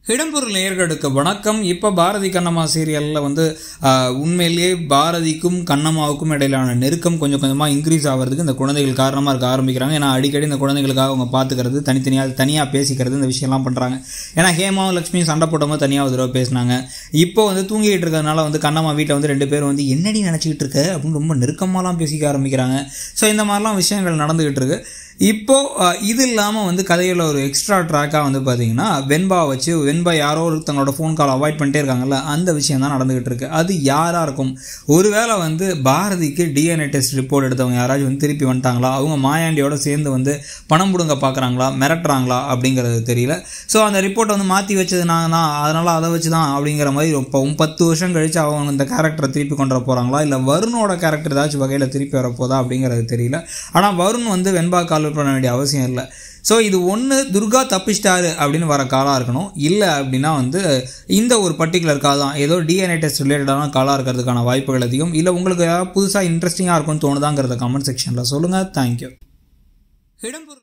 இடம்பொருள் நேயர்களுக்கு வணக்கம் இப்போ பாரதி கண்ணம்மா சீரியலில் வந்து ஆஹ், உண்மையிலேயே பாரதிக்கும் கண்ணம்மாவுக்கும் இடையிலான நெருக்கம் கொஞ்சம் கொஞ்சமாக இன்க்ரீஸ் ஆகிறதுக்கு இந்த குழந்தைகள் காரணமாக இருக்க ஆரம்பிக்கிறாங்க ஏன்னா அடிக்கடி இந்த குழந்தைகளுக்காக அவங்க பார்த்துக்கிறது தனித்தனியாக தனியாக பேசிக்கிறது இந்த விஷயம்லாம் பண்ணுறாங்க ஏன்னா ஹேமாவும் லக்ஷ்மியும் சண்டை போட்டவங்க தனியாக ஒரு தடவை பேசினாங்க இப்போ வந்து தூங்கிட்டு இருக்கிறதுனால வந்து கண்ணம்மா வீட்டில் வந்து ரெண்டு பேரும் வந்து என்னடி நினச்சிக்கிட்டு இருக்க அப்படின்னு ரொம்ப நெருக்கமாலாம் பேசிக்க ஆரம்பிக்கிறாங்க ஸோ இந்த மாதிரிலாம் விஷயங்கள் நடந்துக்கிட்டு இருக்கு இப்போ அஹ், இது இல்லாமல் வந்து கதையில் ஒரு எக்ஸ்ட்ரா ட்ராக்காக வந்து பார்த்தீங்கன்னா வெண்பா வச்சு வெண்பா யாரோ ஒருத்தங்களோட ஃபோன் கால் அவாய்ட் பண்ணிட்டே இருக்காங்கல்ல அந்த விஷயம் தான் நடந்துகிட்டு இருக்கு அது யாராக இருக்கும் ஒருவேளை வந்து பாரதிக்கு டிஎன்ஏ டெஸ்ட் ரிப்போர்ட் எடுத்தவங்க யாராச்சும் வந்து திருப்பி வந்துட்டாங்களா அவங்க மாயாண்டியோட சேர்ந்து வந்து பணம் பிடுங்க பார்க்குறாங்களா மிரட்டுறாங்களா அப்படிங்கிறது தெரியல ஸோ அந்த ரிப்போர்ட்டை வந்து மாற்றி வச்சது நான் தான் அதனால் அதை வச்சு தான் அப்படிங்கிற மாதிரி இப்போ பத்து வருஷம் கழிச்சு அவங்க இந்த கேரக்டரை திருப்பி கொண்டு வர போகிறாங்களா இல்லை வருணோட கேரக்டர் ஏதாச்சும் வகையில் திருப்பி வரப்போதா அப்படிங்கிறது தெரியல ஆனால் வருண் வந்து வெண்பா கால் பண்ண வேண்டிய அவசியம் இல்லை ஸோ இது ஒன்று துர்கா தப்பிச்சிட்டாரு அப்படின்னு வர காலாக இருக்கணும் இல்லை அப்படின்னா வந்து இந்த ஒரு பர்டிகுலர் கால் தான் ஏதோ டிஎன்ஏ டெஸ்ட் ரிலேட்டடான காலாக இருக்கிறதுக்கான வாய்ப்புகள் அதிகம் இல்லை உங்களுக்கு ஏதாவது புதுசாக இன்ட்ரெஸ்டிங்காக இருக்கும்னு தோணுதாங்கிறத கமெண்ட் செக்ஷனில் சொல்லுங்கள் தேங்க்யூ இடம்பொருள்